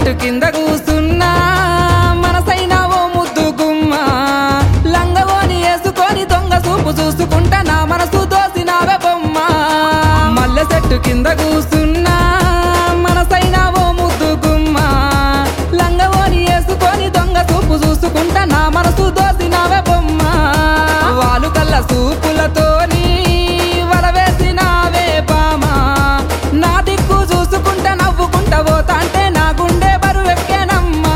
చెట్టు కింద కూసున్నా మనసైన ఓ ముద్దు గుమ్మ లంగవోని వేసుకొని దొంగ చూపు చూసుకుంటా నా మనసు దోసినావే బొమ్మ మల్లె చెట్టు కింద కూసున్నా మనసైన ఓ ముద్దు గుమ్మ లంగవోని వేసుకొని దొంగ చూపు చూసుకుంటా నా మనసు దోసినావే బొమ్మ వాలు కల్ల సూపులతోని వలవేసినావే బామా నా దిక్కు చూసుకుంటా నవ్వుకుంటా పోతాంటే నా గుండె బరువెక్కేనమ్మా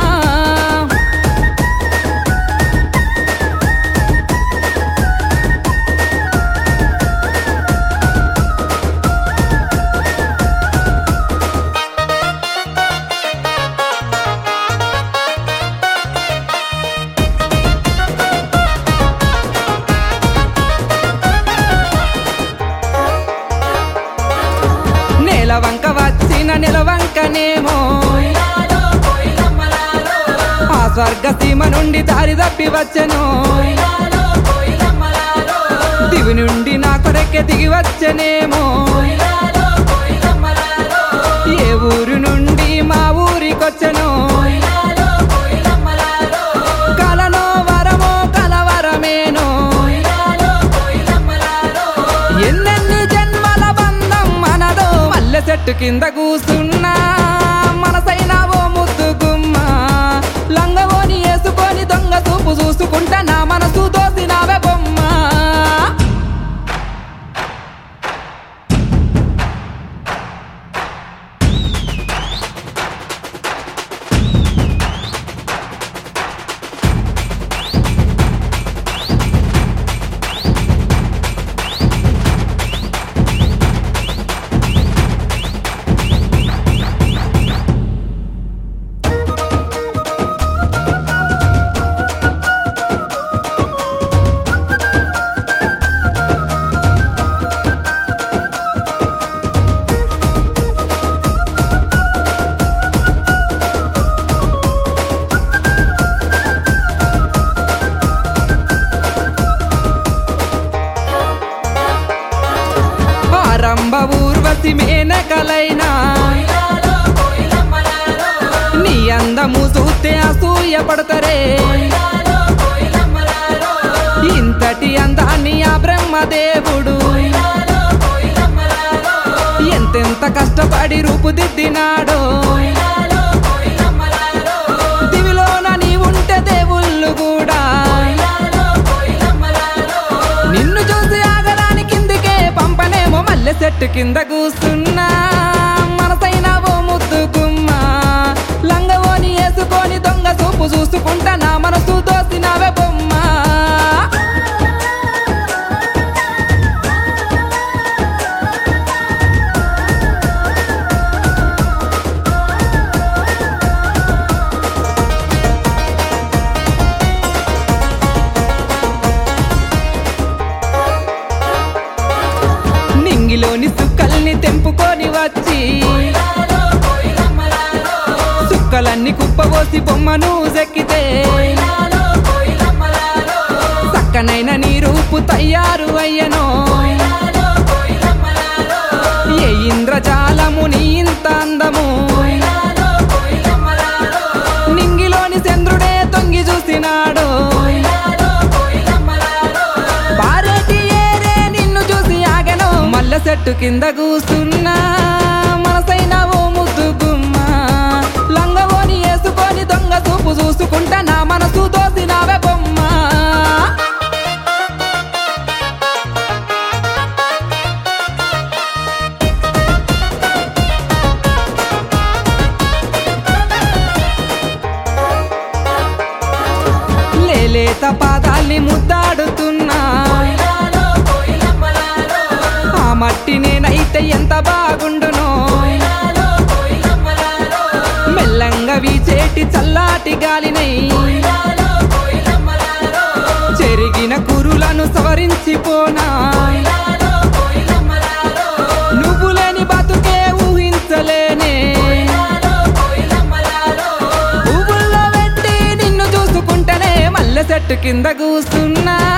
నేల వంక వచ్చిన నిలవంకనేమో ఆ స్వర్గ సీమ నుండి దారి తప్పి వచ్చెను దివి నుండి నా కొరకే దిగి వచ్చెనేమో ఏ ఊరు నుండి మా ఊరికొచ్చెను కలనో వరమో కలవరమేనో ఎన్నెన్ని జన్మల బంధం మనదో మల్లె చెట్టు కింద కూసున్నా మనసైన ఓ ముద్దు గుమ్మ లంగవోని వేసుకొని దొంగ చూపు చూసుకుంటా నా మనసు దోసినావే బొమ్మ ఆరంభ ఊర్వశి మేనకలైనా నీ అందము చూస్తే అసూయ పడతారే ఇంతటి అందాన్ని ఆ బ్రహ్మదేవుడు ఎంతెంత కష్టపడి రూపుదిద్దినాడో దివిలోన నీ ఉంటే దేవుళ్ళు కూడా నిన్ను చూసి ఆగరాని కిందికే పంపనేమో మల్లె చెట్టు కింద కూస్తున్నా మనసైన ఓ ముద్దు గుమ్మ లంగవోని వేసుకొని దొంగ చూపు చూసుకుంటా నా మనసు దోసినావే బొమ్మ నింగిలోని సుక్కల్ని తెంపుకొని వచ్చి సుక్కలన్నీ కుప్పబోసి బొమ్మను చెక్కితే చక్కనైన నీ రూపు తయారు అయ్యనో ఏ ఇంద్రజాలము నీ ఇంత అందము నింగిలోని చంద్రుడే తొంగి చూసినాడు పారేటి ఏరే నిన్ను చూసి ఆగను మల్ల చెట్టు కింద కూసున్నా మనసైన ఓ ముద్దు గుమ్మ లంగవోని వేసుకొని దొంగ చూపు చూసుకుంటా నా మనసు దోసినావే బొమ్మ లేలేత పాదాల్ని ముద్దాడుతున్నా ఆ మట్టి నేనైతే ఎంత బాగుండునో మెల్లంగా వీచేటి చల్లాటి గాలినై చెరిగిన కురులను సవరించిపోనా నువ్వు లేని బతుకే ఊహించలేనే పువ్వుల్లో పెట్టి నిన్ను చూసుకుంటేనే మల్లె చెట్టు కింద కూస్తున్నా